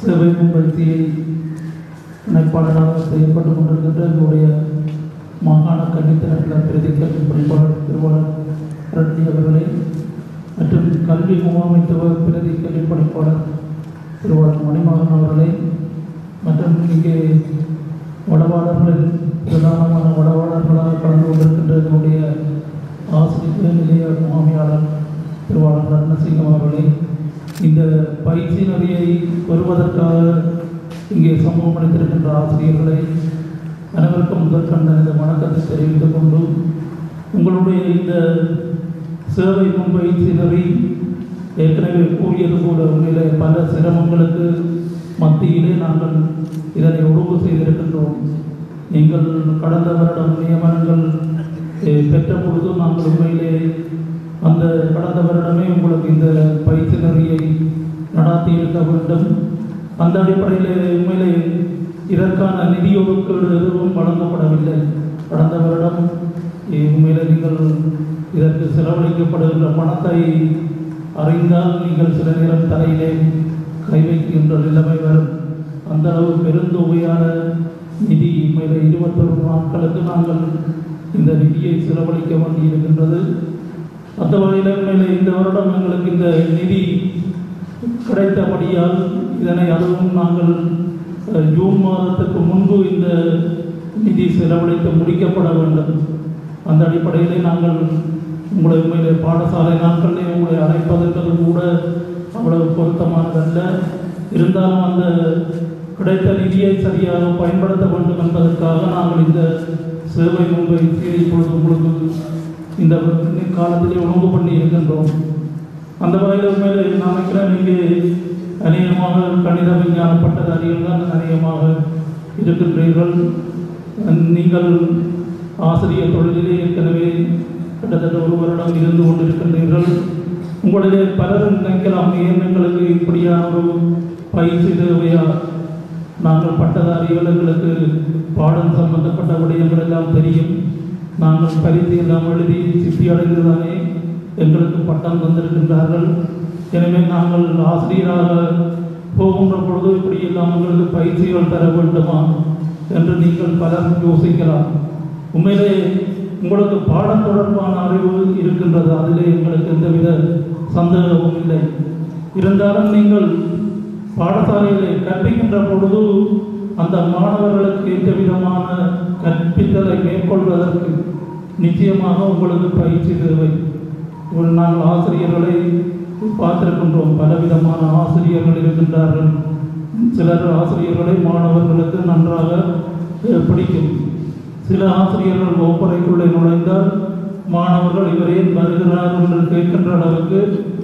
சேவை முன்படுத்தியை இணைப்பாளராக செய்யப்பட்டு கொண்டிருக்கின்ற எங்களுடைய மாகாண கல்வித்திறன்கள பிரதி கல்வி பணிப்பாளர் திருவாளர் ரட்டி அவர்களே மற்றும் கல்வி முகாமைத்துவ பிரதி கல்வி பணிப்பாளர் திருவாளர் மணிமகன் அவர்களே மற்றும் இங்கே வடவாளர்கள் பிரதானமான வடவாளர்களாக கலந்து கொண்டிருக்கின்ற இதனுடைய ஆசிரியர் நிலைய முகாமையாளர் திருவாளர் ரத்னசிங்கம் அவர்களே இந்த பயிற்சி நெறியை பெறுவதற்காக இங்கே சமூகம் அளித்திருக்கின்ற ஆசிரியர்களை அனைவருக்கும் முதற்கண்ட இந்த வணக்கத்தை தெரிவித்துக் கொண்டு உங்களுடைய இந்த சேவை முன்பயிற்சி நெறி ஏற்கனவே கூறியது போல உண்மையிலே பல சிரமங்களுக்கு மத்தியிலே நாங்கள் இதனை ஒழுங்கு செய்திருக்கின்றோம் நீங்கள் கடந்த வருடம் நியமனங்கள் eh, பெற்ற பொழுது நாங்கள் உண்மையிலே அந்த கடந்த வருடமே உங்களுக்கு இந்த பயிற்சி நெறியை நடாத்தி இருக்க வேண்டும் அந்த அடிப்படையில் உண்மையிலே இதற்கான நிதி ஒதுக்கீடு எதுவும் வழங்கப்படவில்லை கடந்த வருடம் eh, உண்மையிலே நீங்கள் இதற்கு செலவழிக்கப்படுகின்ற பணத்தை அறிந்தால் நீங்கள் சில நேரம் தலையிலே கை வைக்கின்ற நிலைமை வரும் அந்த அளவு பெருந்தொகையான நிதி உண்மையிலே இருபத்தொரு நாட்களுக்கு நாங்கள் இந்த நிதியை செலவழிக்க வேண்டியிருக்கின்றது அந்த வகையில் உண்மையிலே இந்த வருடம் எங்களுக்கு இந்த நிதி கிடைத்தபடியால் இதனை அதுவும் நாங்கள் அஹ், ஜூன் மாதத்துக்கு முன்பு இந்த நிதி செலவழித்து முடிக்கப்பட வேண்டும் அந்த அடிப்படையிலே நாங்கள் உங்களை உண்மையிலே பாடசாலை நாட்களிலே உங்களை அழைப்பதற்கு கூட அவ்வளவு பொருத்தமானதல்ல இருந்தாலும் அந்த கிடைத்த நிதியை சரியாக பயன்படுத்த வேண்டும் என்பதற்காக நாங்கள் இந்த சேவை முன்பயிற்சியை இப்பொழுது உங்களுக்கு இந்த காலத்திலே உணவு பண்ணி இருக்கின்றோம் அந்த வகையில் உண்மையிலே நான் நினைக்கிறேன் இங்கே அநேகமாக கணித விஞ்ஞான பட்டதாரிகள் தான் அநேகமாக இருக்கின்றீர்கள் நீங்கள் ஆசிரியர் தொழிலிலே ஏற்கனவே கிட்டத்தட்ட ஒரு வருடம் இருந்து கொண்டிருக்கின்றீர்கள் உங்களிலே பலரும் நினைக்கலாம் ஏன் எங்களுக்கு இப்படியான ஒரு பயிற்சி தேவையா நாங்கள் பட்டதாரிகள் எங்களுக்கு பாடம் சம்பந்தப்பட்ட விடயங்கள் எல்லாம் தெரியும் நாங்கள் பரிந்து எல்லாம் எழுதி சிப்பி அடைந்துதானே எங்களுக்கு பட்டம் தந்திருக்கின்றார்கள் எனவே நாங்கள் ஆசிரியராக போகின்ற பொழுது இப்படி எல்லாம் உங்களுக்கு பயிற்சிகள் தர வேண்டுமா என்று நீங்கள் பலர் யோசிக்கலாம் உண்மையிலே உங்களுக்கு பாடம் தொடர்பான அறிவு இருக்கின்றது அதிலே எங்களுக்கு எந்தவித சந்தேகமும் இல்லை இருந்தாலும் நீங்கள் பாடசாலையிலே கற்பிக்கின்ற பொழுது அந்த மாணவர்களுக்கு எந்த விதமான கற்பித்தலை மேற்கொள்வதற்கு நிச்சயமாக உங்களுக்கு பயிற்சி தேவை ஒரு நாங்கள் ஆசிரியர்களை பார்த்திருக்கின்றோம் பலவிதமான ஆசிரியர்கள் இருக்கின்றார்கள் சிலர் ஆசிரியர்களை மாணவர்களுக்கு நன்றாக அஹ், பிடிக்கும் சில ஆசிரியர்கள் வகுப்பறைக்குள்ளே நுழைந்தால் மாணவர்கள் இவரேன் வருகிறார் என்று கேட்கின்ற அளவுக்கு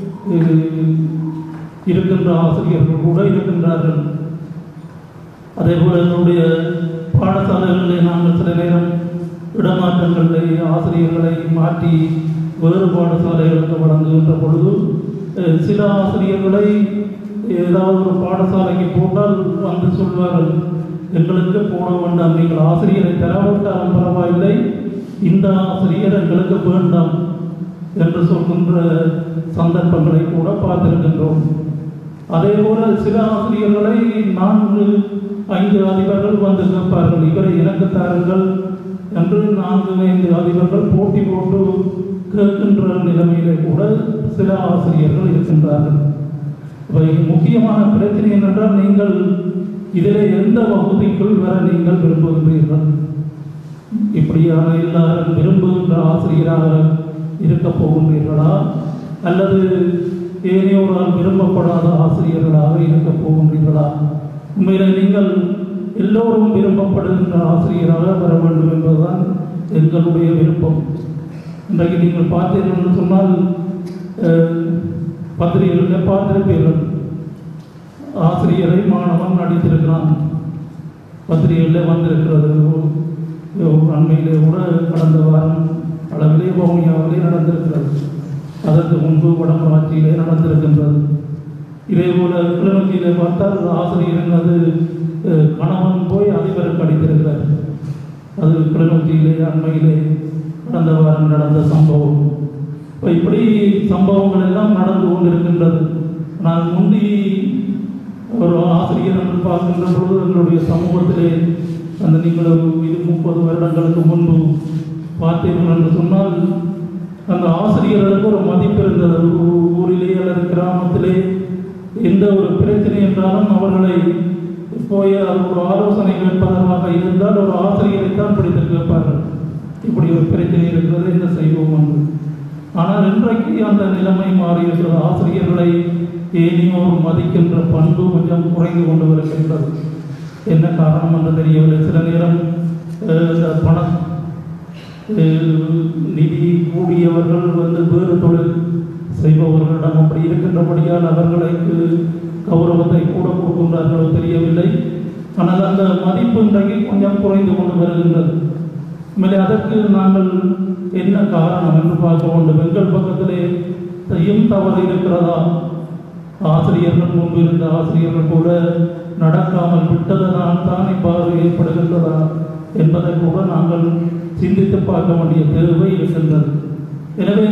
அஹ், இருக்கின்ற ஆசிரியர்கள் கூட இருக்கின்றார்கள் அதே போல எங்களுடைய பாடசாலைகளிலே நாங்கள் சில நேரம் இடமாற்றங்களை ஆசிரியர்களை மாற்றி வேறு பாடசாலைகளுக்கு வழங்குகின்ற பொழுது அஹ், சில ஆசிரியர்களை ஏதாவது ஒரு பாடசாலைக்கு போட்டால் வந்து சொல்வார்கள் எங்களுக்கு போட வேண்டாம் நீங்கள் ஆசிரியரை தரவிட்டாலும் பரவாயில்லை இந்த ஆசிரியர் எங்களுக்கு வேண்டாம் என்று சொல்கின்ற சந்தர்ப்பங்களை கூட பார்த்திருக்கின்றோம் அதே போல சில ஆசிரியர்களை நான்கு ஐந்து அதிபர்கள் வந்து கேட்பார்கள் இவரை எனக்கு தாருங்கள் என்று நான்கு ஐந்து அதிபர்கள் போட்டி போட்டு கேட்கின்ற நிலைமையிலே கூட சில ஆசிரியர்கள் இருக்கின்றார்கள் இவை முக்கியமான பிரச்சனை என்னென்றால் நீங்கள் இதில் எந்த வகுதிக்குள் வர நீங்கள் விரும்புகின்றீர்கள் இப்படியான எல்லாரும் விரும்புகின்ற ஆசிரியராக இருக்கப் போகின்றீர்களா அல்லது ஏனையோரால் விரும்பப்படாத ஆசிரியர்களாக இருக்கப் போகின்றீர்களா உண்மையிலே நீங்கள் எல்லோரும் விரும்பப்படுகின்ற ஆசிரியராக வர வேண்டும் என்பதுதான் எங்களுடைய விருப்பம் இன்றைக்கு நீங்கள் பார்த்தீர்கள் என்று சொன்னால் அஹ், பத்திரிகைகளில் பார்த்திருப்பீர்கள் ஆசிரியரை மாணவன் நடித்திருக்கிறான் பத்திரிகைகளில் வந்திருக்கிறது ஒ- அண்மையிலே கூட கடந்த வாரம் அளவிலே வவுனியாவிலே நடந்திருக்கிறது அதற்கு முன்பு வடமராட்சியிலே நடந்திருக்கின்றது இதே போல கிளிநொச்சியிலே பார்த்தால் ஆசிரியர் அது அஹ், கணவன் போய் அதிபருக்கு அடித்திருக்கிறார் அது கிளிநொச்சியிலே அண்மையிலே கடந்த வாரம் நடந்த சம்பவம் இப்போ இப்படி சம்பவங்கள் எல்லாம் நடந்து கொண்டிருக்கின்றது நான் முந்தி ஒரு ஆசிரியர் என்று பார்க்கின்ற பொழுது எங்களுடைய சமூகத்திலே அந்த நீங்கள் ஒரு இது முப்பது வருடங்களுக்கு முன்பு பார்த்தீர்கள் என்று சொன்னால் அந்த ஆசிரியர்களுக்கு ஒரு மதிப்பு இருந்தது ஒரு ஊரிலே அல்லது கிராமத்திலே எந்த ஒரு பிரச்சனை என்றாலும் அவர்களை போய் ஒரு ஆலோசனை கேட்பதற்காக இருந்தால் ஒரு ஆசிரியரை தான் பிடித்து கேட்பார்கள் இப்படி ஒரு பிரச்சனை இருக்கிறது என்ன செய்வோம் என்று ஆனால் இன்றைக்கு அந்த நிலைமை மாறி இருக்கிறது ஆசிரியர்களை ஏனையோர் மதிக்கின்ற பண்பு கொஞ்சம் குறைந்து கொண்டு வருகின்றது என்ன காரணம் என்று தெரியவில்லை சில நேரம் அஹ், இந்த பண அஹ், நிதி கூடியவர்கள் வந்து வேறு தொழில் செய்பவர்களிடம் அப்படி இருக்கின்றபடியால் அவர்களுக்கு கௌரவத்தை கூட கொடுக்கின்றார்களோ தெரியவில்லை ஆனால் அந்த மதிப்பு இன்றைக்கு கொஞ்சம் குறைந்து கொண்டு வருகின்றது உண்மையிலே அதற்கு நாங்கள் என்ன காரணம் என்று பார்க்க வேண்டும் எங்கள் பக்கத்திலே செய்யும் தவறு இருக்கிறதா ஆசிரியர்கள் முன்பு இருந்த ஆசிரியர்கள் கூட நடக்காமல் விட்டதனால் தான் இவ்வாறு ஏற்படுகின்றதா என்பதை கூட நாங்கள் சிந்தித்து பார்க்க வேண்டிய தேவை இருக்கின்றது எனவே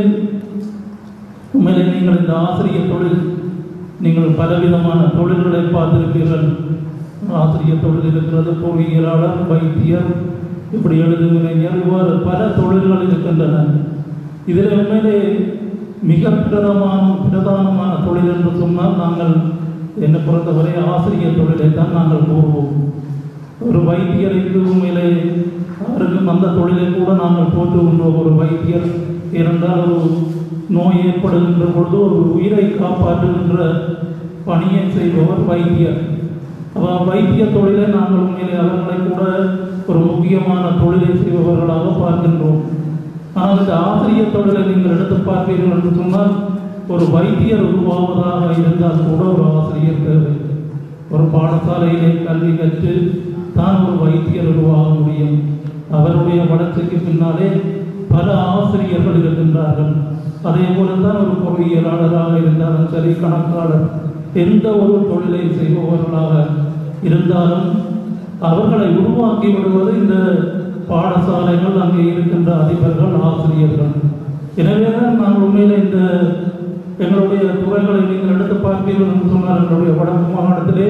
உண்மையிலே நீங்கள் இந்த ஆசிரியர் தொழில் நீங்கள் பலவிதமான தொழில்களை பார்த்திருப்பீர்கள் ஆசிரியர் தொழில் இருக்கிறது பொறியியலாளர் வைத்தியர் இப்படி எழுதுவினைஞர் இவ்வாறு பல தொழில்கள் இருக்கின்றன இதில் உண்மையிலே மிக பிரதமான பிரதானமான தொழில் என்று சொன்னால் நாங்கள் என்னை பொறுத்தவரை ஆசிரியர் தொழிலை தான் நாங்கள் கூறுவோம் ஒரு வைத்தியருக்கு உண்மையிலே அவருக்கும் அந்த தொழிலை கூட நாங்கள் போற்றுகின்றோம் ஒரு வைத்தியர் இருந்தால் ஒரு நோய் ஏற்படுகின்ற பொழுது ஒரு உயிரை காப்பாற்றுகின்ற பணியை செய்பவர் வைத்தியர் அவர் வைத்திய தொழிலை நாங்கள் உண்மையிலே அவர்களை கூட ஒரு முக்கியமான தொழிலை செய்பவர்களாக பார்க்கின்றோம் ஆனால் இந்த ஆசிரியர் தொழிலை நீங்கள் எடுத்து பார்ப்பீர்கள் என்று சொன்னால் ஒரு வைத்தியர் உருவாவதாக இருந்தால் கூட ஒரு ஆசிரியர் தேவை ஒரு பாடசாலையிலே கல்வி கற்று தான் ஒரு வைத்தியர் உருவாக முடியும் அவருடைய வளர்ச்சிக்கு பின்னாலே பல ஆசிரியர்கள் இருக்கின்றார்கள் அதே போலதான் ஒரு பொறியியலாளராக இருந்தாலும் சரி கணக்காளர் எந்த ஒரு தொழிலை செய்பவர்களாக இருந்தாலும் அவர்களை உருவாக்கி விடுவது இந்த பாடசாலைகள் அங்கே இருக்கின்ற அதிபர்கள் ஆசிரியர்கள் எனவே தான் நான் உண்மையிலே இந்த எங்களுடைய துறைகளை நீங்கள் எடுத்து பார்ப்பீர்கள் என்று சொன்னால் எங்களுடைய வடக்கு மாகாணத்திலே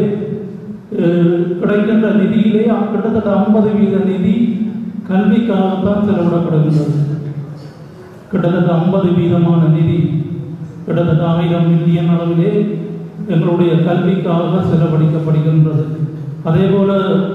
அஹ், கிடைக்கின்ற நிதியிலே கிட்டத்தட்ட ஐம்பது வீத நிதி கல்விக்காகத்தான் செலவிடப்படுகின்றது கிட்டத்தட்ட ஐம்பது வீதமான நிதி கிட்டத்தட்ட ஆயிரம் மில்லியன் அளவிலே எங்களுடைய கல்விக்காக செலவழிக்கப்படுகின்றது அதே போல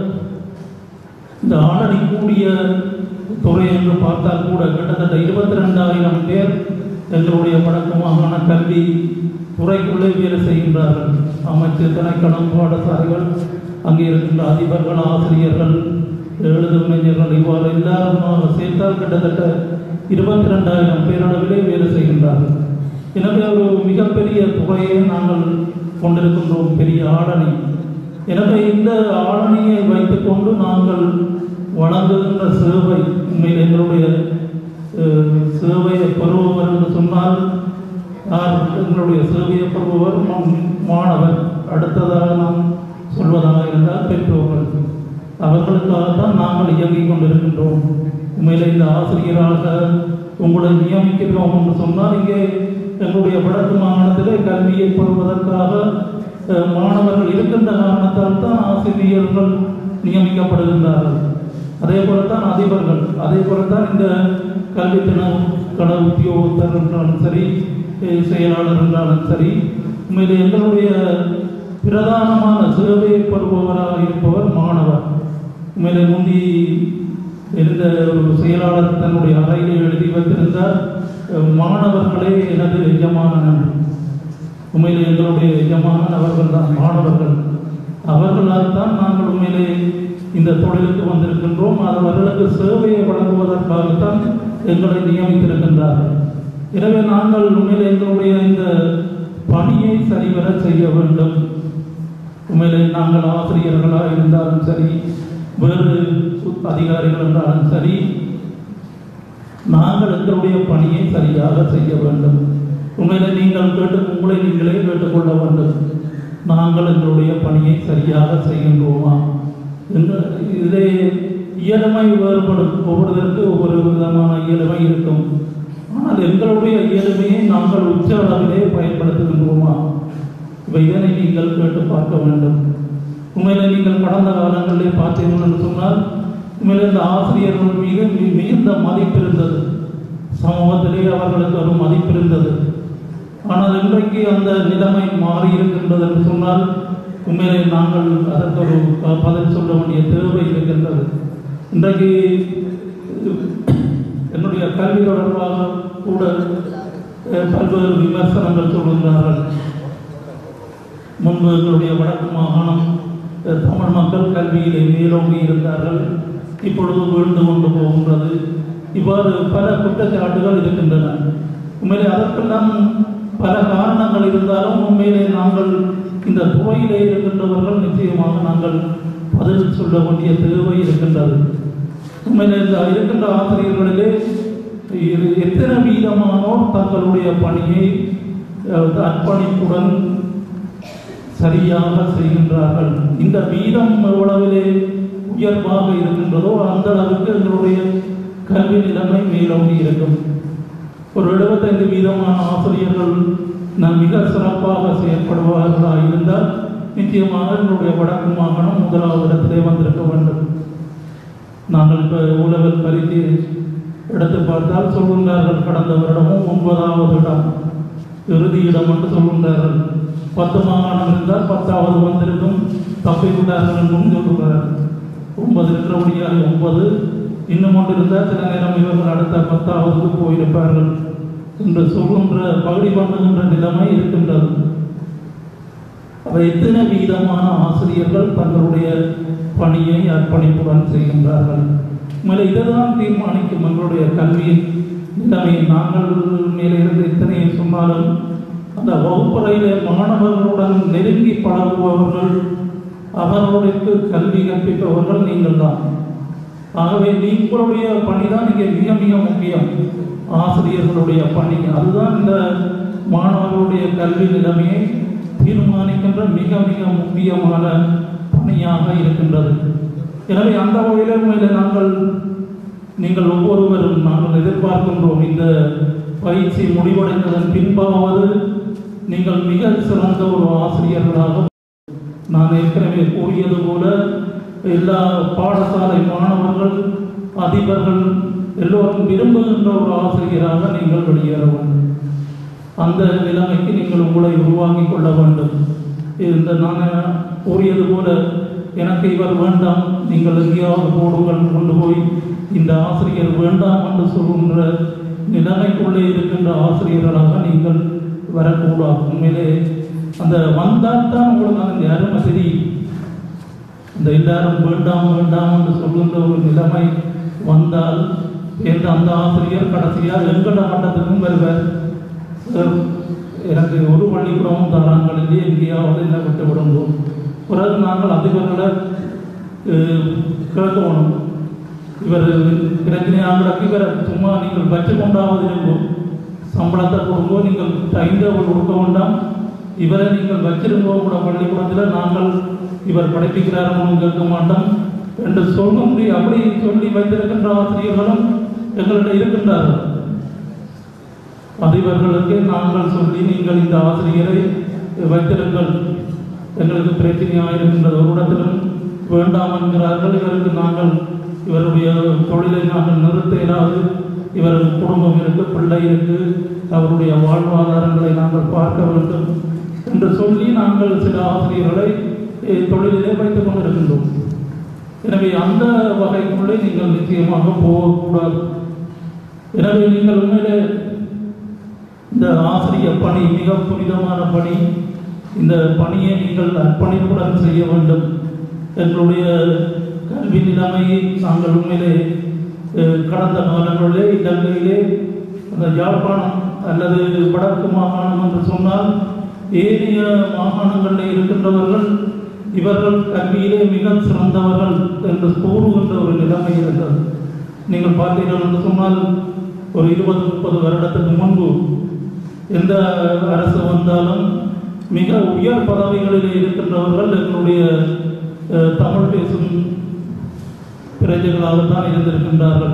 இந்த ஆளடி கூடிய துறை என்று பார்த்தால் கூட கிட்டத்தட்ட இருபத்தி ரெண்டாயிரம் பேர் எங்களுடைய வடக்கு மாகாண கல்வி துறைக்குள்ளே வேலை செய்கின்றார்கள் அமைச்சு திணைக்களம் பாடசாலைகள் அங்கே இருக்கின்ற அதிபர்கள் ஆசிரியர்கள் எழுதுவினைஞர்கள் இவ்வாறு எல்லாருமாக சேர்த்தால் கிட்டத்தட்ட இருபத்தி ரெண்டாயிரம் பேரளவிலே வேலை செய்கின்றார்கள் எனவே ஒரு மிகப்பெரிய துறையை நாங்கள் கொண்டிருக்கின்றோம் பெரிய ஆளணி எனவே இந்த ஆளணியை வைத்துக்கொண்டு நாங்கள் வழங்குகின்ற சேவை உண்மையில் எங்களுடைய அஹ், சேவையை பெறுபவர் என்று சொன்னால் யார் எங்களுடைய சேவையை பெறுபவர் மா- மாணவர் அடுத்ததாக நாம் சொல்வதாக இருந்தால் பெற்றோர்கள் அவர்களுக்காகத்தான் நாங்கள் இயங்கிக் கொண்டிருக்கின்றோம் உண்மையில் இந்த ஆசிரியராக உங்களை நியமிக்கிறோம் என்று சொன்னால் இங்கே எங்களுடைய வடக்கு மாகாணத்திலே கல்வியை பெறுவதற்காக அஹ், மாணவர்கள் இருக்கின்ற காரணத்தால் தான் ஆசிரியர்கள் நியமிக்கப்படுகின்றார்கள் அதே போலத்தான் அதிபர்கள் அதே போலத்தான் இந்த கல்வி தினம் கள உத்தியோகத்தர் என்றாலும் சரி அஹ், செயலாளர் என்றாலும் சரி உண்மையிலே எங்களுடைய பிரதானமான சேவையை பெறுபவராக இருப்பவர் மாணவர் உண்மையிலே முந்தி இருந்த ஒரு செயலாளர் தன்னுடைய அறையில் எழுதி வைத்திருந்தார் அஹ், மாணவர்களே எனது எஜமானன் என்று. உண்மையிலே எங்களுடைய எஜமானன் அவர்கள் தான் மாணவர்கள் அவர்களால் தான் நாங்கள் உண்மையிலே இந்த தொழிலுக்கு வந்திருக்கின்றோம் அவர்களுக்கு சேவையை வழங்குவதற்காகத்தான் எங்களை நியமித்திருக்கின்றார்கள் எனவே நாங்கள் உண்மையிலே எங்களுடைய இந்த பணியை சரிவர செய்ய வேண்டும் உண்மையிலே நாங்கள் ஆசிரியர்களாக இருந்தாலும் சரி வேறு அதிகாரிகள் என்றாலும் சரி நாங்கள் எங்களுடைய பணியை சரியாக செய்ய வேண்டும் உண்மையிலே நீங்கள் கேட்டு உங்களை நீங்களே கேட்டுக்கொள்ள வேண்டும் நாங்கள் எங்களுடைய பணியை சரியாக செய்கின்றோமா என்று இதிலே இயலுமை வேறுபடும் ஒவ்வொருவருக்கு ஒவ்வொரு விதமான இயலுமை இருக்கும் ஆனால் எங்களுடைய இயலுமையை நாங்கள் உச்ச அளவிலே பயன்படுத்துகின்றோமா இப்போ இதனை நீங்கள் கேட்டு பார்க்க வேண்டும் உண்மையிலே நீங்கள் கடந்த காலங்களிலே பார்த்தீர்கள் என்று சொன்னால் உண்மையிலே இந்த ஆசிரியர்கள் மீது மி- மிகுந்த மதிப்பு இருந்தது சமூகத்திலே அவர்களுக்கு ஒரு மதிப்பு இருந்தது ஆனால் இன்றைக்கு அந்த நிலைமை மாறி இருக்கின்றது என்று சொன்னால் உண்மையிலே நாங்கள் அதற்கு ஒரு ப- பதில் சொல்ல வேண்டிய தேவை இருக்கின்றது இன்றைக்கு என்னுடைய கல்வி தொடர்பாக கூட அஹ், பல்வேறு விமர்சனங்கள் சொல்கின்றார்கள் முன்பு எங்களுடைய வடக்கு மாகாணம் அஹ், தமிழ் மக்கள் கல்வியிலே மேலோங்கி இருந்தார்கள் இப்பொழுது வீழ்ந்து கொண்டு போகின்றது இவ்வாறு பல குற்றச்சாட்டுகள் இருக்கின்றன உண்மையிலே அதற்கெல்லாம் பல காரணங்கள் இருந்தாலும் உண்மையிலே நாங்கள் இந்த துறையிலே இருக்கின்றவர்கள் நிச்சயமாக நாங்கள் பதில் சொல்ல வேண்டிய தேவை இருக்கின்றது உண்மையிலே இந்த இருக்கின்ற ஆசிரியர்களிலே இது எத்தனை வீதமானோர் தங்களுடைய பணியை அஹ், அர்ப்பணிப்புடன் சரியாக செய்கின்றார்கள் இந்த வீதம் எவ்வளவிலே உயர்வாக இருக்கின்றதோ அந்த அளவுக்கு எங்களுடைய கல்வி நிலைமை மேலோங்கி இருக்கும் ஒரு எழுபத்தைந்து வீதமான ஆசிரியர்கள் நான் மிக சிறப்பாக செயல்படுவார்களாக இருந்தால் நிச்சயமாக எங்களுடைய வடக்கு மாகாணம் முதலாவது இடத்திலே வந்திருக்க வேண்டும் நாங்கள் இப்போ உலகில் பரிசு எடுத்து பார்த்தால் சொல்கின்றார்கள் கடந்த வருடமும் ஒன்பதாவது இடம் இறுதி இடம் என்று சொல்கின்றார்கள் பத்து மாகாணம் இருந்தால் பத்தாவது வந்திருக்கும் தப்பிவிட்டார்கள் என்றும் சொல்லுகிறார்கள் ஒன்பது இருக்கிறபடியாக ஒன்பது இன்னும் ஒன்று இருந்தால் சில நேரம் இவர்கள் அடுத்த பத்தாவதுக்கு போயிருப்பார்கள் என்று சொல்கின்ற பகுதி பண்ணுகின்ற நிலைமை இருக்கின்றது அவை எத்தனை வீதமான ஆசிரியர்கள் தங்களுடைய பணியை அர்ப்பணிப்புடன் செய்கின்றார்கள் மேலே இதுதான் தீர்மானிக்கும் எங்களுடைய கல்வியின் நிலைமை நாங்கள் மேலே இருந்து எத்தனையை சொன்னாலும் அந்த வகுப்பறையிலே மாணவர்களுடன் நெருங்கி பழகுபவர்கள் அவர்களுக்கு கல்வி கற்பிப்பவர்கள் நீங்கள் தான் ஆகவே நீங்களுடைய பணி தான் இங்கே மிக மிக முக்கியம் ஆசிரியர்களுடைய பணி அதுதான் இந்த மாணவர்களுடைய கல்வி நிலைமையை தீர்மானிக்கின்ற மிக மிக முக்கியமான பணியாக இருக்கின்றது எனவே அந்த வகையில் உண்மையில் நாங்கள் நீங்கள் ஒவ்வொருவரும் நாங்கள் எதிர்பார்க்கின்றோம் இந்த பயிற்சி முடிவடைந்ததன் பின்பாவது நீங்கள் மிக சிறந்த ஒரு ஆசிரியர்களாக நான் ஏற்கனவே கூறியது போல எல்லா பாடசாலை மாணவர்கள் அதிபர்கள் எல்லோரும் விரும்புகின்ற ஒரு ஆசிரியராக நீங்கள் வெளியேற வேண்டும் அந்த நிலைமைக்கு நீங்கள் உங்களை உருவாக்கி கொள்ள வேண்டும் இந்த நான் கூறியது போல எனக்கு இவர் வேண்டாம் நீங்கள் எங்கேயாவது போடுங்கள் கொண்டு போய் இந்த ஆசிரியர் வேண்டாம் என்று சொல்கின்ற நிலைமைக்குள்ளே இருக்கின்ற ஆசிரியர்களாக நீங்கள் வரக்கூடாது உண்மையிலே அந்த வந்தால் தான் உங்களுக்கு அந்த அருமை தெரியும் இந்த எல்லாரும் வேண்டாம் வேண்டாம் என்று சொல்கின்ற ஒரு நிலைமை வந்தால் என்ற அந்த ஆசிரியர் கடைசியாக எங்கள மட்டத்துக்கும் வருவார் சார் எனக்கு ஒரு பள்ளிக்கூடமும் தராங்கள் இல்லையே எங்கேயாவது என்ன விட்டு விடுவோம் பிறகு நாங்கள் அதிபர்களை அஹ், கேட்கணும் இவர் பிரச்சனையாக இவரை சும்மா நீங்கள் வச்சு கொண்டாவது இருக்கும் சம்பளத்தை கொடுங்கோ நீங்கள் டைம் டேபிள் கொடுக்க வேண்டாம் இவரை நீங்கள் வச்சிருங்கோ கூட பள்ளிக்கூடத்தில் நாங்கள் இவர் படிப்பிக்கிறார்கள் கேட்க மாட்டோம் என்று சொல்ல முடியும் அப்படி சொல்லி வைத்திருக்கின்ற ஆசிரியர்களும் எங்களிடம் இருக்கின்றார்கள் அதிபர்களுக்கு நாங்கள் சொல்லி நீங்கள் இந்த ஆசிரியரை வைத்திருங்கள் எங்களுக்கு பிரச்சனையாக இருக்கின்றது ஒரு இடத்திலும் வேண்டாம் என்கிறார்கள் இவருக்கு நாங்கள் இவருடைய தொழிலை நாங்கள் நிறுத்த இயலாது இவருக்கு குடும்பம் இருக்கு பிள்ளை இருக்கு அவருடைய வாழ்வாதாரங்களை நாங்கள் பார்க்க வேண்டும் என்று சொல்லி நாங்கள் சில ஆசிரியர்களை eh, தொழிலிலே வைத்துக் கொண்டிருக்கின்றோம் எனவே அந்த வகைக்குள்ளே நீங்கள் நிச்சயமாக போகக்கூடாது எனவே நீங்கள் உண்மையிலே இந்த ஆசிரியர் பணி மிக புனிதமான பணி இந்த பணியை நீங்கள் அர்ப்பணிப்புடன் செய்ய வேண்டும் எங்களுடைய கல்வி நிலைமையை நாங்கள் உண்மையிலே அஹ், கடந்த காலங்களிலே இலங்கையிலே அந்த யாழ்ப்பாணம் அல்லது வடக்கு மாகாணம் என்று சொன்னால் ஏனைய மாகாணங்களில் இருக்கின்றவர்கள் இவர்கள் கல்வியிலே மிக சிறந்தவர்கள் என்று கூறுகின்ற ஒரு நிலைமை இருந்தது நீங்கள் பார்த்தீர்கள் என்று சொன்னால் ஒரு இருபது முப்பது வருடத்துக்கு முன்பு எந்த அரசு வந்தாலும் மிக உயர் பதவிகளில் இருக்கின்றவர்கள் எங்களுடைய அஹ், தமிழ் பேசும் பிரஜைகளாகத்தான் இருந்திருக்கின்றார்கள்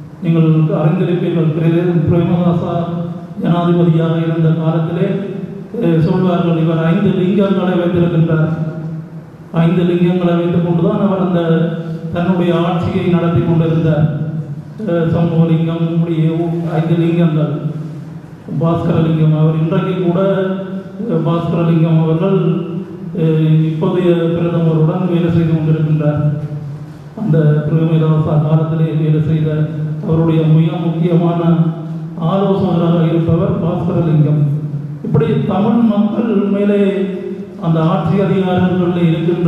நீங்கள் அறிந்திருப்பீர்கள் பிரே- பிரேமதாசா ஜனாதிபதியாக இருந்த காலத்திலே அஹ், சொல்வார்கள் இவர் ஐந்து லிங்கங்களை வைத்திருக்கின்றார் ஐந்து லிங்கங்களை வைத்துக் கொண்டுதான் அவர் அந்த தன்னுடைய ஆட்சியை நடத்தி கொண்டிருந்தார் அஹ், சண்முகலிங்கம் இப்படி ஐந்து லிங்கங்கள் பாஸ்கரலிங்கம் அவர் இன்றைக்கு கூட அஹ், பாஸ்கரலிங்கம் அவர்கள் அஹ், இப்போதைய பிரதமருடன் வேலை செய்து கொண்டிருக்கின்றார் அந்த பிரேமதாசா காலத்திலே வேலை செய்த அவருடைய மிக முக்கியமான ஆலோசகராக இருப்பவர் பாஸ்கரலிங்கம் இப்படி தமிழ் மக்கள் மேலே அந்த ஆட்சி அதிகாரங்களில் இருக்கின்ற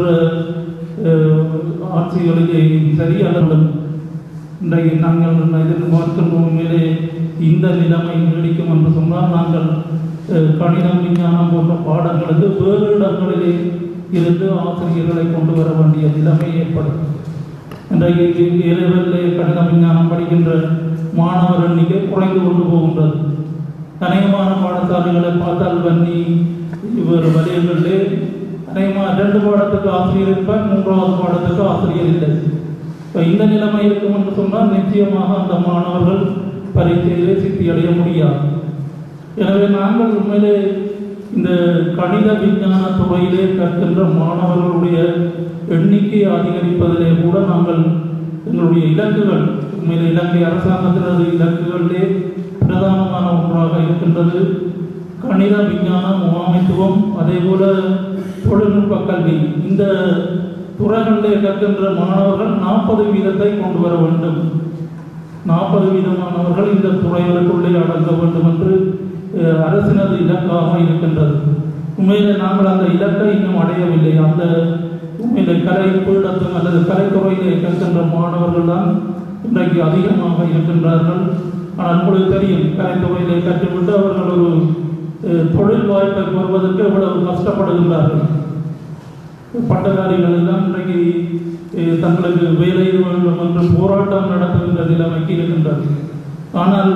அஹ், ஆட்சிகளிலே சரி அல்லது இன்றைக்கு நாங்கள் எதிர்பார்க்கின்றோம் மேலே இந்த நிலைமை நீடிக்கும் என்று சொன்னால் நாங்கள் அஹ், கணிதம் விஞ்ஞானம் போன்ற பாடங்களுக்கு வேறு இடங்களிலே இருந்து ஆசிரியர்களை கொண்டு வர வேண்டிய நிலைமை ஏற்படும் இன்றைக்கு இளைவரிலே கணித விஞ்ஞானம் படிக்கின்ற மாணவர் எண்ணிக்கை குறைந்து கொண்டு போகின்றது அநேகமான பாடசாலைகளை பார்த்தால் வன்னி இவர் வலியங்களிலே அநேகமாக ரெண்டு பாடத்துக்கு ஆசிரியர் இருப்பார் மூன்றாவது பாடத்துக்கு ஆசிரியர் இல்லை இப்போ இந்த நிலைமை இருக்கும் என்று சொன்னால் நிச்சயமாக அந்த மாணவர்கள் பரீட்சையிலே சித்தி அடைய முடியாது எனவே நாங்கள் உண்மையிலே இந்த கணித விஞ்ஞான துறையிலே கற்கின்ற மாணவர்களுடைய எண்ணிக்கையை அதிகரிப்பதிலே கூட நாங்கள் எங்களுடைய இலக்குகள் உண்மையிலே இலங்கை அரசாங்கத்தினது இலக்குகளிலே பிரதானமான ஒன்றாக இருக்கின்றது கணித விஞ்ஞானம் முகாமைத்துவம் அதே போல தொழில்நுட்ப கல்வி இந்த துறைகளிலே கற்கின்ற மாணவர்கள் நாற்பது வீதத்தை கொண்டு வர வேண்டும் நாற்பது வீதமானவர்கள் இந்த துறைகளுக்குள்ளே அடங்க வேண்டும் என்று அஹ், அரசினது இலக்காக இருக்கின்றது உண்மையிலே நாங்கள் அந்த இலக்கை இன்னும் அடையவில்லை அந்த உண்மையிலே கலை பீடத்தும் அல்லது கலைத்துறையிலே கற்கின்ற மாணவர்கள் தான் இன்றைக்கு அதிகமாக இருக்கின்றார்கள் ஆனால் உங்களுக்கு தெரியும் கலைத்துறையிலே கற்றுவிட்டு அவர்கள் ஒரு அஹ், தொழில் வாய்ப்பை பெறுவதற்கு எவ்வளவு கஷ்டப்படுகின்றார்கள் பட்டதாரிகள் எல்லாம் இன்றைக்கு அஹ், தங்களுக்கு வேலை வேண்டும் என்று போராட்டம் நடத்துகின்ற நிலைமைக்கு இருக்கின்றது ஆனால்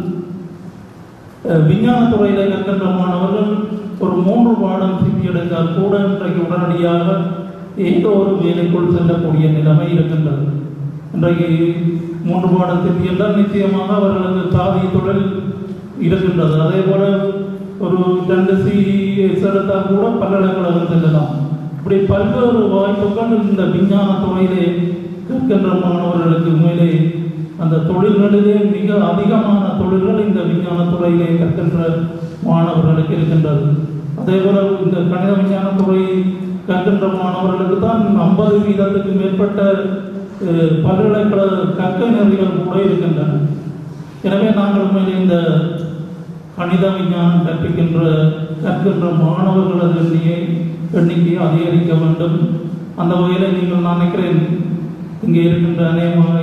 அஹ், விஞ்ஞானத்துறையில கற்கின்ற மாணவர்கள் ஒரு மூன்று பாடம் சித்தி அடைந்தால் கூட இன்றைக்கு உடனடியாக ஏதோ ஒரு வேலைக்குள் செல்லக்கூடிய நிலைமை இருக்கின்றது இன்றைக்கு மூன்று பாடம் சித்தி என்றால் நிச்சயமாக அவர்களுக்கு சாதி தொழில் இருக்கின்றது அதே போல ஒரு ரெண்டு சி எடுத்தால் கூட பல்கலைக்கழகம் செல்லலாம் இப்படி பல்வேறு வாய்ப்புகள் இந்த விஞ்ஞான துறையிலே கற்கின்ற மாணவர்களுக்கு உண்மையிலே அந்த தொழில்களிலே மிக அதிகமான தொழில்கள் இந்த விஞ்ஞான துறையிலே கற்கின்ற மாணவர்களுக்கு இருக்கின்றது அதே போல இந்த கணித விஞ்ஞான துறை கற்கின்ற மாணவர்களுக்கு தான் ஐம்பது வீதத்துக்கு மேற்பட்ட அஹ், பல்கலைக்கழக கற்க நெறிகள் கூட இருக்கின்றன எனவே நாங்கள் உண்மையிலே இந்த கணித விஞ்ஞானம் கற்பிக்கின்ற கற்கின்ற மாணவர்களது எண்ணியை எண்ணிக்கையை அதிகரிக்க வேண்டும் அந்த வகையில் நீங்கள் நான் நினைக்கிறேன் இங்கே இருக்கின்ற அநேகமாக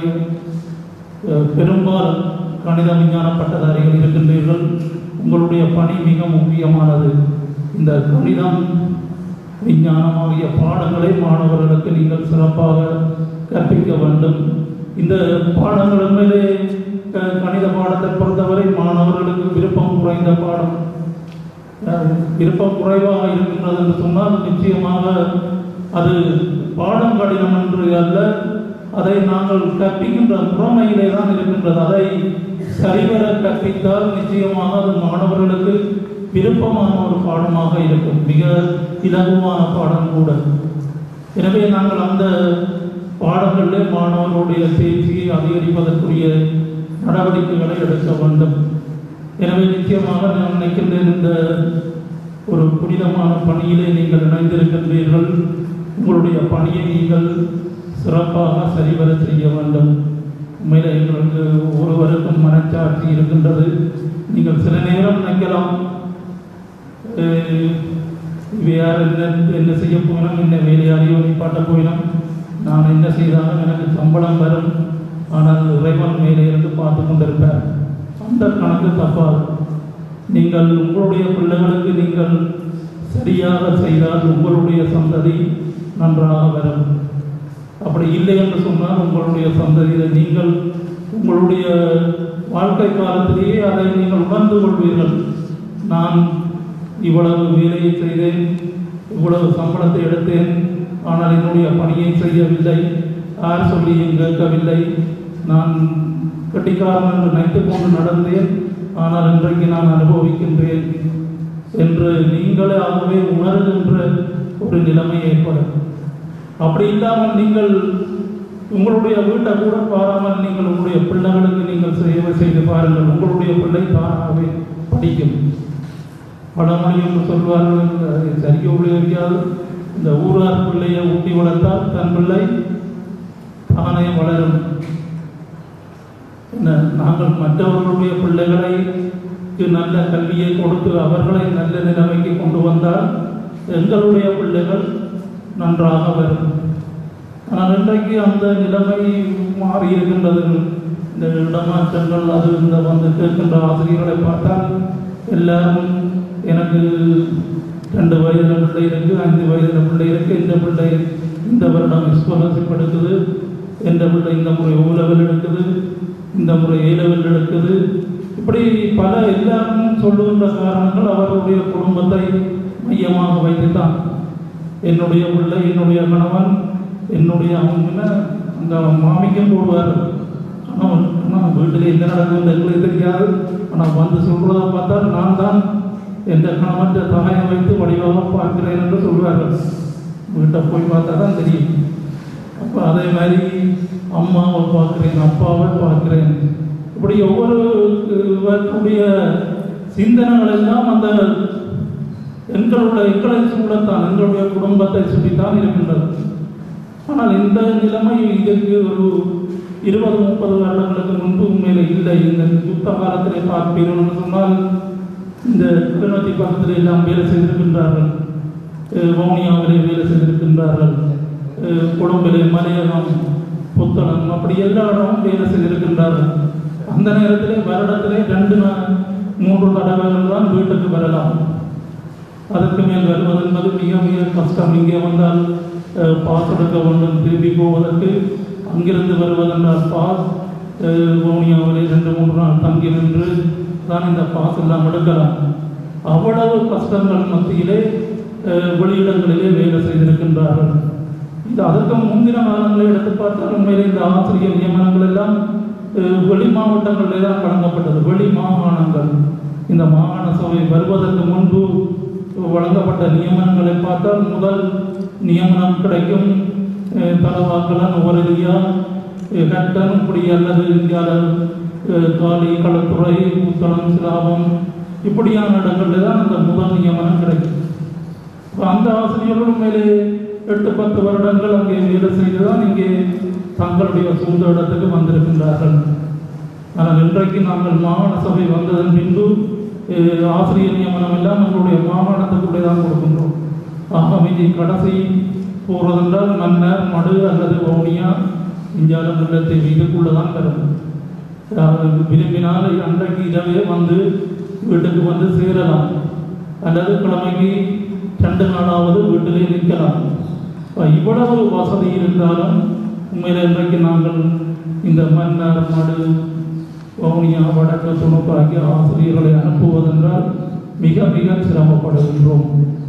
அஹ், பெரும்பாலும் கணித விஞ்ஞான பட்டதாரிகள் இருக்கின்றீர்கள் உங்களுடைய பணி மிக முக்கியமானது இந்த கணிதம் விஞ்ஞானம் ஆகிய பாடங்களை மாணவர்களுக்கு நீங்கள் சிறப்பாக கற்பிக்க வேண்டும் இந்த பாடங்கள் உண்மையிலே க- கணித பாடத்தை பொறுத்தவரை மாணவர்களுக்கு விருப்பம் குறைந்த பாடம் அஹ், விருப்பம் குறைவாக இருக்கின்றது என்று சொன்னால் நிச்சயமாக அது பாடம் கடினம் என்று அல்ல அதை நாங்கள் கற்பிக்கின்ற முறைமையிலே தான் இருக்கின்றது அதை சரிவர கற்பித்தால் நிச்சயமாக அது மாணவர்களுக்கு விருப்பமான ஒரு பாடமாக இருக்கும் மிக இலகுவான பாடம் கூட எனவே நாங்கள் அந்த பாடங்களிலே மாணவர்களுடைய தேர்ச்சியை அதிகரிப்பதற்குரிய நடவடிக்கைகளை எடுக்க வேண்டும் எனவே நிச்சயமாக நான் நினைக்கின்றேன் இந்த ஒரு புனிதமான பணியிலே நீங்கள் இணைந்திருக்கின்றீர்கள் உங்களுடைய பணியை நீங்கள் சிறப்பாக சரிவர செய்ய வேண்டும் உண்மையில எங்களுக்கு ஒருவருக்கும் மனச்சாட்சி இருக்கின்றது நீங்கள் சில நேரம் நினைக்கலாம் அஹ், வேறு என்ன என்ன செய்ய போயினோம் என்ன வேலையாரையோ நிப்பாட்ட போயினோம் நான் என்ன செய்தாலும் எனக்கு சம்பளம் வரும் ஆனால் இறைவன் மேலே இருந்து பார்த்து கொண்டிருப்பார் அந்த கணக்கு தப்பாது நீங்கள் உங்களுடைய பிள்ளைகளுக்கு நீங்கள் சரியாக செய்தால் உங்களுடைய சந்ததி நன்றாக வரும் அப்படி இல்லை என்று சொன்னால் உங்களுடைய சந்ததியில் நீங்கள் உங்களுடைய வாழ்க்கை காலத்திலேயே அதை நீங்கள் உணர்ந்து கொள்வீர்கள் நான் இவ்வளவு வேலையை செய்தேன் இவ்வளவு சம்பளத்தை எடுத்தேன் ஆனால் என்னுடைய பணியை செய்யவில்லை யார் சொல்லியும் கேட்கவில்லை நான் கட்டிக்காரன் என்று நினைத்துக் கொண்டு நடந்தேன் ஆனால் இன்றைக்கு நான் அனுபவிக்கின்றேன் என்று என்று நீங்களே ஆகவே உணர்கின்ற ஒரு நிலைமை ஏற்படும் அப்படி இல்லாமல் நீங்கள் உங்களுடைய வீட்டை கூட பாராமல் நீங்கள் உங்களுடைய பிள்ளைகளுக்கு நீங்கள் சேவை செய்து பாருங்கள் உங்களுடைய பிள்ளை தானாகவே படிக்கும் பழமொழி என்று சொல்வார்கள் அது சரிக்க முடியாது இந்த ஊரார் பிள்ளையை ஊட்டி வளர்த்தால் தன் பிள்ளை தானே வளரும் என்ன நாங்கள் மற்றவர்களுடைய பிள்ளைகளை நல்ல கல்வியை கொடுத்து அவர்களை நல்ல நிலைமைக்கு கொண்டு வந்தால் எங்களுடைய பிள்ளைகள் நன்றாக வரும் ஆனால் இன்றைக்கு அந்த நிலைமை மாறி இருக்கின்றது இந்த இடமாற்றங்கள் அது இந்த வந்து கேட்கின்ற ஆசிரியர்களை பார்த்தால் எல்லாரும் எனக்கு ரெண்டு வயதில் பிள்ளை இருக்கு அஞ்சு வயதில் பிள்ளை இருக்கு இந்த பிள்ளை இந்த வருடம் ஸ்காலர்ஷிப் எடுக்குது இந்த பிள்ளை இந்த முறை ஓ லெவல் எடுக்குது இந்த முறை ஏ லெவல் எடுக்குது இப்படி பல எல்லாரும் சொல்லுகின்ற காரணங்கள் அவர்களுடைய குடும்பத்தை மையமாக வைத்துத்தான் என்னுடைய பிள்ளை என்னுடைய கணவன் என்னுடைய அவங்க அந்த மாமிக்கும் போடுவார் ஆனால் ஆனால் வீட்டில் என்ன நடக்குதுன்னு எங்களுக்கு தெரியாது ஆனால் வந்து சொல்கிறத பார்த்தா நான் தான் எந்த கணவன் தாயை வைத்து வடிவாக பார்க்கிறேன் என்று சொல்வார்கள் வீட்டை போய் பார்த்தா தான் தெரியும் அப்போ அதே மாதிரி அம்மாவை பார்க்கிறேன் அப்பாவை பார்க்கிறேன் இப்படி ஒவ்வொருவருடைய சிந்தனைகள் எல்லாம் அந்த எங்களுடைய எங்களை சூழத்தான் எங்களுடைய குடும்பத்தை சுற்றித்தான் இருக்கின்றது ஆனால் இந்த நிலைமை இதற்கு ஒரு இருபது முப்பது வருடங்களுக்கு முன்பு உண்மையில இல்லை இந்த யுத்த காலத்திலே பார்ப்பீர்கள் என்று சொன்னால் இந்த கிளிநொச்சி பக்கத்தில் எல்லாம் வேலை செய்திருக்கின்றார்கள் அஹ் வவுனியாவிலே வேலை செய்திருக்கின்றார்கள் அஹ் கொழும்பிலே மலையகம் புத்தளம் அப்படி எல்லா இடமும் வேலை செய்திருக்கின்றார்கள் அந்த நேரத்திலே வருடத்திலே ரெண்டு நா- மூன்று தடவைகள் தான் வீட்டுக்கு வரலாம் அதற்கு மேல் வருவது என்பது மிக மிக கஷ்டம் இங்கே வந்தால் அஹ், பாஸ் எடுக்க வேண்டும் திரும்பி போவதற்கு அங்கிருந்து வருவதென்றால் பாஸ் அஹ், வவுனியாவிலே ரெண்டு மூன்று நாள் தங்கி நின்று தான் இந்த பாஸ் எல்லாம் எடுக்கலாம் அவ்வளவு கஷ்டங்கள் மத்தியிலே அஹ், வெளியிடங்களிலே வேலை செய்திருக்கின்றார்கள் இது அதற்கு முந்தின காலங்களை எடுத்து பார்த்தால் உண்மையிலே இந்த ஆசிரியர் நியமனங்கள் எல்லாம் அஹ், வெளி மாவட்டங்களிலே தான் வழங்கப்பட்டது வெளி மாகாணங்கள் இந்த மாகாண சபை வருவதற்கு முன்பு வழங்கப்பட்ட நியமனங்களை பார்த்தால் முதல் நியமனம் கிடைக்கும் அஹ், தலவாக்கலன் ஒரலியா கட்டன் இப்படி அல்லது இந்தியாவில் அஹ், காலி களத்துறை புத்தளம் சிலாபம் இப்படியான இடங்களில் தான் அந்த முதல் நியமனம் கிடைக்கும் அப்ப அந்த ஆசிரியர்கள் மேலே எட்டு பத்து வருடங்கள் அங்கே வேலை செய்துதான் இங்கே தங்களுடைய சொந்த இடத்துக்கு வந்திருக்கின்றார்கள் ஆனால் இன்றைக்கு நாங்கள் மாகாண சபை வந்ததன் பின்பு அஹ், ஆசிரியர் நியமனம் எல்லாம் எங்களுடைய மாகாணத்துக்குள்ளே தான் கொடுக்கின்றோம் ஆகவே இது கடைசி போகிறதென்றால் மன்னர் மடு அல்லது வவுனியா இந்தியாவில் முல்லத்தை இதுக்குள்ளே தான் வரும் அதாவது விரும்பினால் அன்றைக்கு இரவே வந்து வீட்டுக்கு வந்து சேரலாம் அல்லது கிழமைக்கு ரெண்டு நாளாவது வீட்டிலே நிற்கலாம் அப்ப இவ்வளவு வசதி இருந்தாலும் உண்மையில் இன்றைக்கு நாங்கள் இந்த மன்னர் மடு வவுனியா வடக்கு துணுக்கு ஆகிய ஆசிரியர்களை அனுப்புவதென்றால் மிக மிக சிரமப்படுகின்றோம்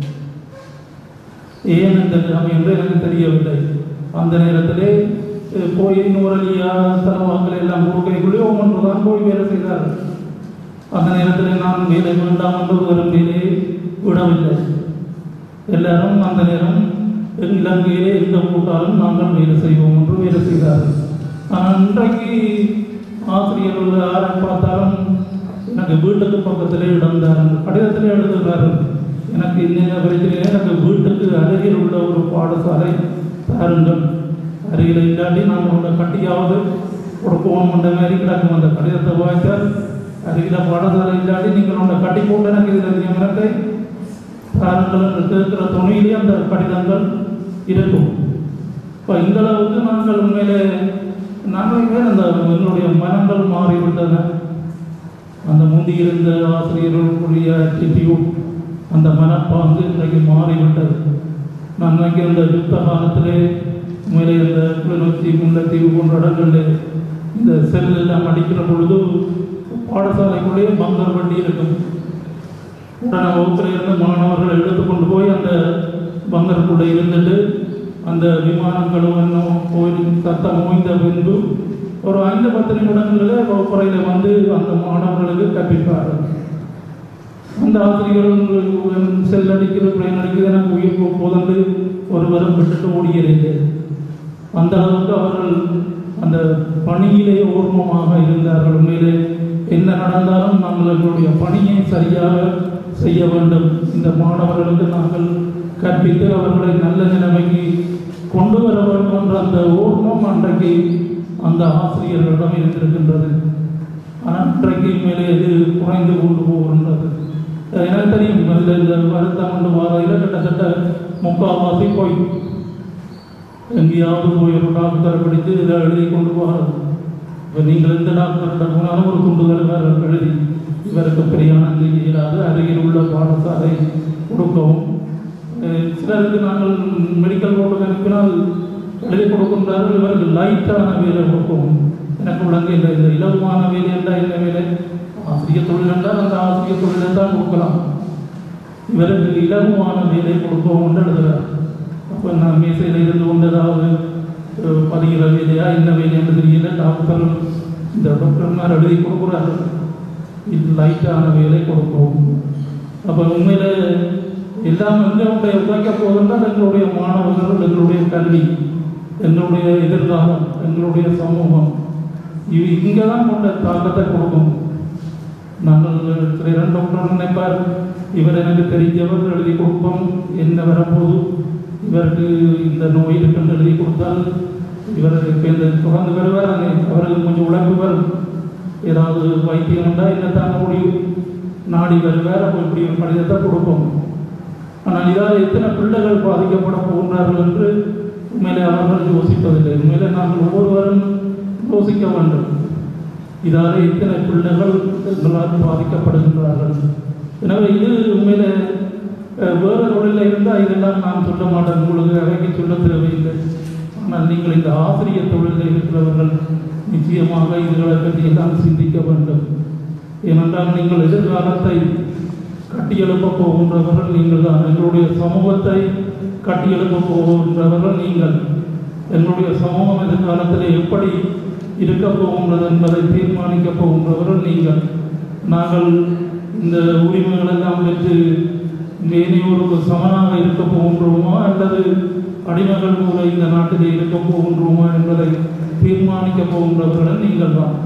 ஏன் இந்த நிலைமை என்று எனக்கு தெரியவில்லை அந்த நேரத்திலே அஹ், போய் நூறலியா தரவாக்கள் எல்லாம் கொடுக்கைக்குள்ளே ஒவ்வொன்று தான் போய் வேலை செய்தார்கள் அந்த நேரத்தில் நான் வேலை வேண்டாம் என்று விரும்பிலே விடவில்லை எல்லாரும் அந்த நேரம் எங் இலங்கையிலே எந்த கூட்டாலும் நாங்கள் வேலை செய்வோம் என்று வேலை செய்தார்கள் ஆனால் இன்றைக்கு ஆசிரியர்கள் யாரை பார்த்தாலும் எனக்கு வீட்டுக்கு பக்கத்திலே இடம் தாருங்கள் கடிதத்திலே எழுதுகிறார்கள் எனக்கு இன்ன வரைக்கும் எனக்கு வீட்டுக்கு அருகில் உள்ள ஒரு பாடசாலை தாருங்கள் அருகில் இல்லாட்டி நாங்கள் உள்ள கட்டியாவது ஒரு போன் பண்ண மாதிரி கிடக்கும் அந்த கடிதத்தை வாய்த்தால் அருகில் பாடசாலை இல்லாட்டி நீங்கள் உள்ள கட்டி போட்டு எனக்கு இதில் நியமனத்தை தாருங்கள் என்று கேட்கிற துணையிலே அந்த கடிதங்கள் இருக்கும் இப்போ இந்த அளவுக்கு நாங்கள் உண்மையிலே நாங்கள் பேர் அந்த எங்களுடைய மனங்கள் மாறிவிட்டன அந்த முந்தி இருந்த ஆசிரியர்களுடைய ஆட்டிடியூட் அந்த மனப்பாங்கு இன்றைக்கு மாறிவிட்டது நான் நினைக்கிறேன் இந்த யுத்த காலத்திலே உண்மையிலே இந்த கிளிநொச்சி முல்லைத்தீவு போன்ற இடங்களில் இந்த செல் எல்லாம் அடிக்கிற பொழுது பாடசாலைக்குள்ளேயே பங்கர் வண்டி இருக்கும் உடனே வகுப்பில் இருந்து மாணவர்களை எடுத்துக்கொண்டு போய் அந்த பங்கருக்குள்ளே இருந்துட்டு அந்த விமானங்களும் இன்னும் போய் சத்தம் ஓய்ந்த பின்பு ஒரு ஐந்து பத்து நிமிடங்களில் வகுப்பறையில் வந்து அந்த மாணவர்களுக்கு கற்பிப்பார்கள் அந்த ஆசிரியர்கள் செல் அடிக்கிறது பிளேன் அடிக்கிறது எனக்கு உயிர் போ- போதென்று ஒருவரும் விட்டுட்டு ஓடியதில்லை அந்த அளவுக்கு அவர்கள் அந்த பணியிலே ஓர்மமாக இருந்தார்கள் உண்மையிலே என்ன நடந்தாலும் நாங்கள் எங்களுடைய பணியை சரியாக செய்ய வேண்டும் இந்த மாணவர்களுக்கு நாங்கள் கற்பித்து அவர்களை நல்ல நிலைமைக்கு கொண்டு வர வேண்டும் என்ற அந்த ஓர்மம் அன்றைக்கு அந்த ஆசிரியர்களிடம் இருந்திருக்கின்றது ஆனால் இன்றைக்கு மேலே இது குறைந்து கொண்டு போகின்றது எனக்கு தெரியும் அதில் இந்த வருத்தம் கொண்டு வரையில் கிட்டத்தட்ட முக்கால்வாசி போய் எங்கேயாவது போய் ஒரு டாக்டரை படித்து இதை எழுதி கொண்டு போகிறது இப்போ நீங்கள் எந்த டாக்டர்கிட்ட போனாலும் ஒரு துண்டுகள் வேறு எழுதி இவருக்கு பிரியானது இயலாது அருகில் உள்ள பாடசாலை கொடுக்கவும் அஹ் சிலருக்கு நாங்கள் மெடிக்கல் போர்டு அனுப்பினால் எழுதி கொடுக்கின்றார்கள் இவருக்கு லைட்டான வேலை கொடுக்கவும் எனக்கு விளங்க இல்லை இந்த இலவமான வேலை என்றால் என்ன வேலை ஆசிரியர் தொழில் என்றால் அந்த ஆசிரியர் தொழிலை தான் கொடுக்கலாம் இவருக்கு இலகுவான வேலை கொடுக்கவும் என்று எழுதுகிறார் அப்போ நான் மேசையில் இருந்து கொண்டு ஏதாவது அஹ், பதிகிற வேலையா என்ன வேலை என்று தெரியல டாக்டர் இந்த டாக்டர்மார் எழுதி கொடுக்குறார்கள் இது லைட்டான வேலை கொடுக்கவும் அப்போ உண்மையில எல்லாம் எங்களுடைய உழைக்க போகின்றால் எங்களுடைய மாணவர்கள் எங்களுடைய கல்வி எங்களுடைய எதிர்காலம் எங்களுடைய சமூகம் இது இங்கே தான் கொண்ட தாக்கத்தை கொடுக்கும் நாங்கள் ஸ்ரீரன் டாக்டர் நினைப்பார் இவர் எனக்கு தெரிஞ்சவர் எழுதி கொடுப்போம் என்ன வரப்போகுது இவருக்கு இந்த நோய் இருக்குன்னு எழுதி கொடுத்தால் இவர் இப்போ இந்த தொடர்ந்து வருவார் அவருக்கு கொஞ்சம் உழைப்பு வரும் ஏதாவது வைத்தியம் இருந்தால் என்ன தாங்க முடியும் நாடி வருவார் அப்போ இப்படி ஒரு கடிதத்தை கொடுப்போம் ஆனால் இதால் எத்தனை பிள்ளைகள் பாதிக்கப்பட போகின்றார்கள் என்று உண்மையிலே அவர்கள் யோசிப்பதில்லை உண்மையிலே நாங்கள் ஒவ்வொருவரும் யோசிக்க வேண்டும் இதால் இத்தனை பிள்ளைகள் எங்களால் பாதிக்கப்படுகின்றார்கள் எனவே இது உண்மையிலே அஹ், வேறு தொழிலில் இருந்தால் இதெல்லாம் நான் சொல்ல மாட்டேன் உங்களுக்கு அவைக்கு சொல்ல தேவையில்லை ஆனால் நீங்கள் இந்த ஆசிரியர் தொழிலில் இருக்கிறவர்கள் நிச்சயமாக இதுகளை பற்றி எல்லாம் சிந்திக்க வேண்டும் ஏனென்றால் நீங்கள் எதிர்காலத்தை கட்டியெழுப்ப போகின்றவர்கள் நீங்கள் தான் எங்களுடைய சமூகத்தை கட்டியெழுப்ப போகின்றவர்கள் நீங்கள் எங்களுடைய சமூகம் எதிர்காலத்தில் எப்படி இருக்க போகின்றது என்பதை தீர்மானிக்க போகின்றவர்கள் நீங்கள் நாங்கள் இந்த உரிமைகள் எல்லாம் பெற்று மேனியோருக்கு சமனாக இருக்க போகின்றோமா அல்லது அடிமைகள் போல இந்த நாட்டிலே இருக்க போகின்றோமா என்பதை தீர்மானிக்க போகின்றவர்கள் நீங்கள் தான்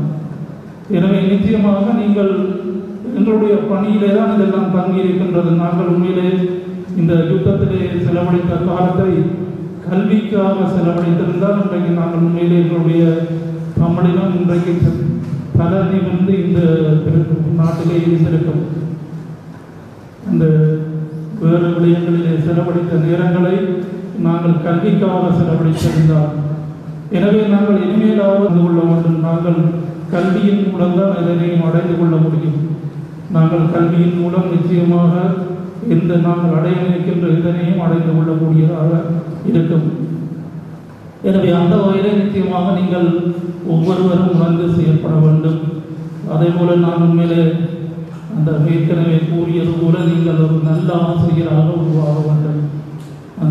எனவே நிச்சயமாக நீங்கள் எங்களுடைய பணியிலே தான் இதெல்லாம் தங்கி இருக்கின்றது நாங்கள் உண்மையிலே இந்த யுத்தத்திலே செலவழித்த காலத்தை கல்விக்காக செலவழித்திருந்தால் இன்றைக்கு நாங்கள் உண்மையிலே எங்களுடைய தமிழினம் இன்றைக்கு தலை நிமிர்ந்து இந்த திரு- நாட்டிலே இருந்திருக்கும் அந்த வேறு விடயங்களிலே செலவழித்த நேரங்களை நாங்கள் கல்விக்காக செலவழித்திருந்தால் எனவே நாங்கள் இனிமேலாவது அறிந்து கொள்ள வேண்டும் நாங்கள் கல்வியின் மூலம்தான் எதனையும் அடைந்து கொள்ள முடியும் நாங்கள் கல்வியின் மூலம் நிச்சயமாக எந்த நாங்கள் அடைய நினைக்கின்ற இதனையும் அடைந்து கொள்ளக்கூடியதாக இருக்கும் எனவே அந்த வகையிலே நிச்சயமாக நீங்கள் ஒவ்வொருவரும் உணர்ந்து செயல்பட வேண்டும் அதே போல நான் உண்மையிலே அந்த ஏற்கனவே கூறியது போல நீங்கள் ஒரு நல்ல ஆசிரியராக உருவாக வேண்டும் அந்த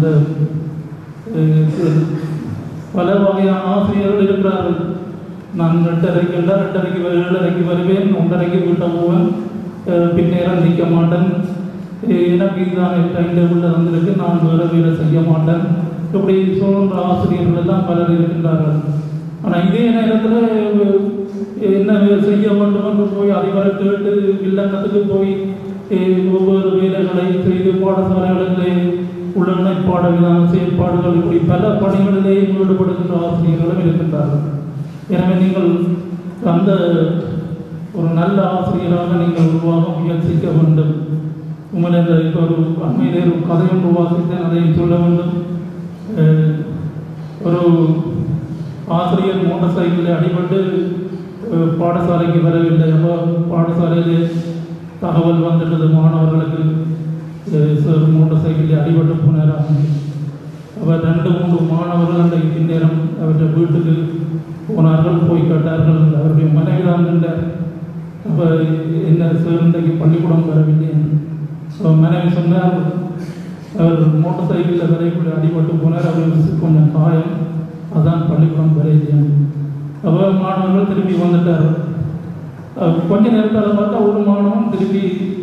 அஹ், பல வகையான ஆசிரியர்கள் இருக்கிறார்கள் நான் ரெண்டரைக்கு என்றால் ரெண்டரைக்கு வரு- ஏழரைக்கு வருவேன் ஒன்றரைக்கு வீட்டை போவேன் அஹ், பின்னேரம் நிற்க மாட்டேன் அஹ், எனக்கு இதுதான் டைம் டேபிளில் வந்திருக்கு நான் வேறு வேலை செய்ய மாட்டேன் இப்படி சொல்கிற ஆசிரியர்கள் எல்லாம் பலர் இருக்கின்றார்கள் ஆனால் இதே நேரத்தில் என்ன வே- செய்ய வேண்டும் என்று போய் அதிபரை கேட்டு வில்லங்கத்துக்கு போய் அஹ், ஒவ்வொரு வேலைகளை செய்து பாடசாலைகளிலே உள்ள இணைப்பாட விதான செயற்பாடுகள் இப்படி பல பணிகளிலே ஈடுபடுகின்ற ஆசிரியர்களும் இருக்கின்றார்கள் எனவே நீங்கள் அந்த ஒரு நல்ல ஆசிரியராக நீங்கள் உருவாக முயற்சிக்க வேண்டும் உங்களை இந்த இப்போ ஒரு அண்மையிலே ஒரு கதை ஒன்று வாசித்தேன் அதை சொல்ல வேண்டும் அஹ், ஒரு ஆசிரியர் மோட்டார் சைக்கிளில் அடிபட்டு அஹ், பாடசாலைக்கு வரவில்லை அப்போ பாடசாலையிலே தகவல் வந்துட்டது மாணவர்களுக்கு அஹ், சார் மோட்டார் சைக்கிளில் அடிபட்டு போனாராம் அவர் ரெண்டு மூன்று மாணவர்கள் அந்த இந்நேரம் அவருடைய வீட்டுக்கு போனார்கள் போய் கேட்டார்கள் அவருடைய மனைவி தான் நின்றார் அப்போ என்ன சார் இன்றைக்கு பள்ளிக்கூடம் வரவில்லை ஸோ மனைவி சொன்னார் அவர் மோட்டார் சைக்கிளில் வரைக்குள்ள அடிபட்டு போனார் அவருக்கு கொஞ்சம் காயம் அதான் பள்ளிக்கூடம் வரையில்லை அப்போ மாணவர்கள் திரும்பி வந்துட்டார் அஹ் கொஞ்ச நேரத்தில் பார்த்தா ஒரு மாணவன் திருப்பி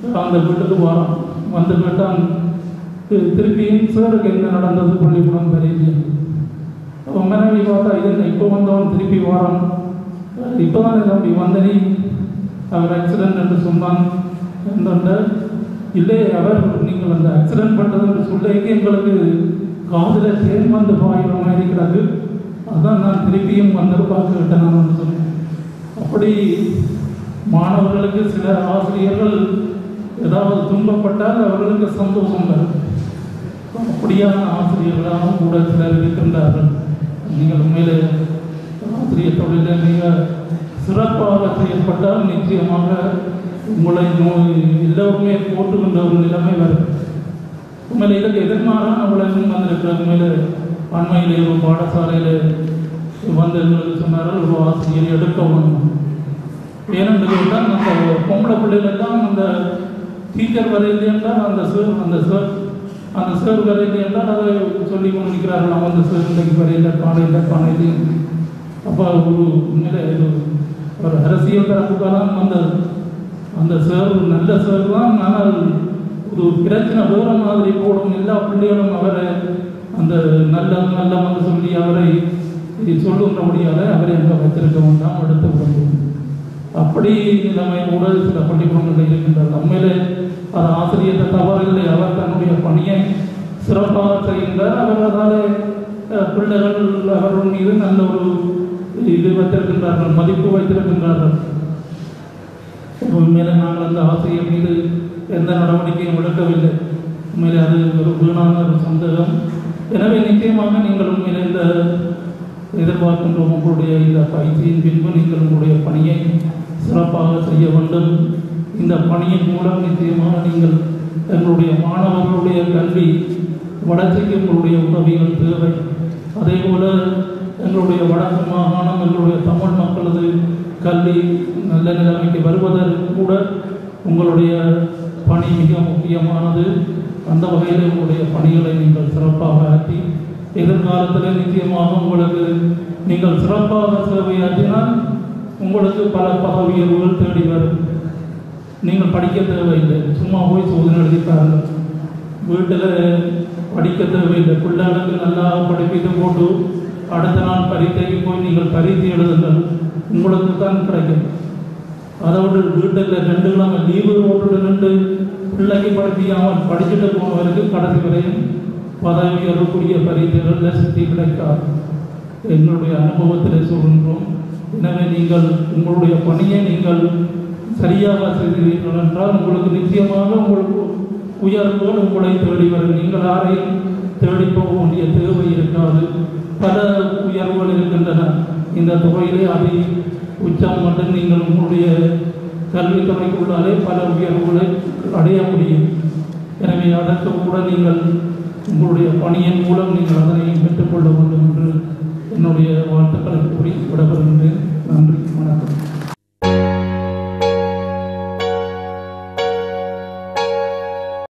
அந்த வீட்டுக்கு வரான் வந்து கேட்டான் தி- திருப்பியும் சாருக்கு என்ன நடந்தது பள்ளிக்கூடம் தெரியல அவன் மனைவி பார்த்தா இது என்ன இப்போ வந்தவன் திருப்பி வரான் இப்போ தான் தம்பி வந்த நீ அவர் ஆக்சிடென்ட் என்று சொன்னான் என்னண்ட இல்லை அவர் நீங்கள் அந்த ஆக்சிடென்ட் பண்ணது என்று சொல்லிக்கு எங்களுக்கு காதில் தேன் வந்து பாயிற மாதிரி இருக்கிறது அதான் நான் திருப்பியும் வந்து பார்க்க விட்டேன் நான் சொன்னேன் அப்படி மாணவர்களுக்கு சில ஆசிரியர்கள் ஏதாவது துன்பப்பட்டால் அவர்களுக்கு சந்தோஷம் வரும் அப்படியான ஆசிரியர்களாகவும் கூட சிலர் இருக்கின்றார்கள் நீங்கள் உண்மையிலே ஆசிரியர் தொழிலில் மிக சிறப்பாக செயல்பட்டால் நிச்சயமாக உங்களை நோய் எல்லோருமே போட்டுகின்ற ஒரு நிலைமை வரும் உண்மையில் இதற்கு எதிர்மாறான உலகம் வந்திருக்கிற உண்மையில் அண்மையிலே ஒரு பாடசாலையில் வந்து எங்களுக்கு சொன்னார்கள் ஒரு ஆசிரியர் எடுக்க வேணும் ஏனென்று கேட்டால் அந்த பொம்பளை பிள்ளைகள் எல்லாம் அந்த டீச்சர் வரையில் என்றால் அந்த சார் அந்த சார் அந்த சார் வரையில் என்றால் அதை சொல்லி கொண்டிருக்கிறார்கள் அவன் அந்த சார் இன்றைக்கு வரையில் காலையில் காலையில் அப்போ ஒரு உண்மையில இது ஒரு அரசியல் தரப்புக்கெல்லாம் அந்த அந்த சார் நல்ல சார் தான் ஆனால் ஒரு பிரச்சனை வேற மாதிரி போடும் எல்லா பிள்ளைகளும் அவரை அந்த நல்ல நல்லவங்க சொல்லி அவரை சொல்லுன்ற முடியாத அவரை அங்கே வைத்திருக்க வேண்டாம் எடுத்து விட முடியும் அப்படி நிலைமை கூட சில பள்ளிக்கூடங்களில் இருக்கின்றது உண்மையிலே அது ஆசிரியர் தவறில்லை அவர் தன்னுடைய பணியை சிறப்பாக செய்கின்றார் அவர் அதால் அஹ், பிள்ளைகள் அவர்கள் மீது நல்ல ஒரு இது வைத்திருக்கின்றார்கள் மதிப்பு வைத்திருக்கின்றார்கள் உண்மையிலே நாங்கள் அந்த ஆசிரியர் மீது எந்த நடவடிக்கையும் எடுக்கவில்லை உண்மையிலே அது ஒரு வீணான ஒரு சந்தேகம் எனவே நிச்சயமாக நீங்கள் உண்மையிலே இந்த எதிர்பார்க்கின்றோம் உங்களுடைய இந்த பயிற்சியின் பின்பு நீங்கள் உங்களுடைய பணியை சிறப்பாக செய்ய வேண்டும் இந்த பணியின் மூலம் நிச்சயமாக நீங்கள் எங்களுடைய மாணவர்களுடைய கல்வி வளர்ச்சிக்கு உங்களுடைய உதவிகள் தேவை அதே போல எங்களுடைய வடக்கு மாகாணம் எங்களுடைய தமிழ் மக்களது கல்வி நல்ல நிலைமைக்கு வருவதற்கு கூட உங்களுடைய பணி மிக முக்கியமானது அந்த வகையில் உங்களுடைய பணிகளை நீங்கள் சிறப்பாக ஆற்றி எதிர்காலத்தில் நிச்சயமாக உங்களுக்கு நீங்கள் சிறப்பாக சேவையாற்றினால் உங்களுக்கு பல பதவி உயர்வுகள் தேடி வரும் நீங்கள் படிக்க தேவையில்லை சும்மா போய் சோதனை எழுதிப்பாருங்கள் வீட்டில் படிக்க தேவையில்லை பிள்ளைகளுக்கு நல்லா படிப்பித்து போட்டு அடுத்த நாள் பரீட்சைக்கு போய் நீங்கள் பரீட்சை எழுதுங்கள் உங்களுக்கு தான் கிடைக்கும் அதை விட்டு வீட்டில் ரெண்டு கிழமை லீவு போட்டு ரெண்டு பிள்ளைக்கு படிப்பிக்காமல் படிச்சுட்டு போனவருக்கு கடைசி வரையும் பதவி உயர்வுக்குரிய பரீட்சைகள் சுற்றி கிடைக்காது எங்களுடைய அனுபவத்தில் சொல்கின்றோம் எனவே நீங்கள் உங்களுடைய பணியை நீங்கள் சரியாக செய்கிறீர்கள் என்றால் உங்களுக்கு நிச்சயமாக உங்களுக்கு உயர்வுகள் உங்களை தேடி வரும் நீங்கள் யாரையும் தேடி போக வேண்டிய தேவை இருக்காது பல உயர்வுகள் இருக்கின்றன இந்த துறையிலே அதை உச்சம் மட்டும் நீங்கள் உங்களுடைய கல்வித்துறைக்குள்ளாலே பல உயர்வுகளை அடைய முடியும் எனவே அதற்கு கூட நீங்கள் உங்களுடைய பணியின் மூலம் நீங்கள் அதனை பெற்றுக்கொள்ள வேண்டும் என்று என்னுடைய வாழ்த்துக்களை கூறி விடப்படுகின்றேன்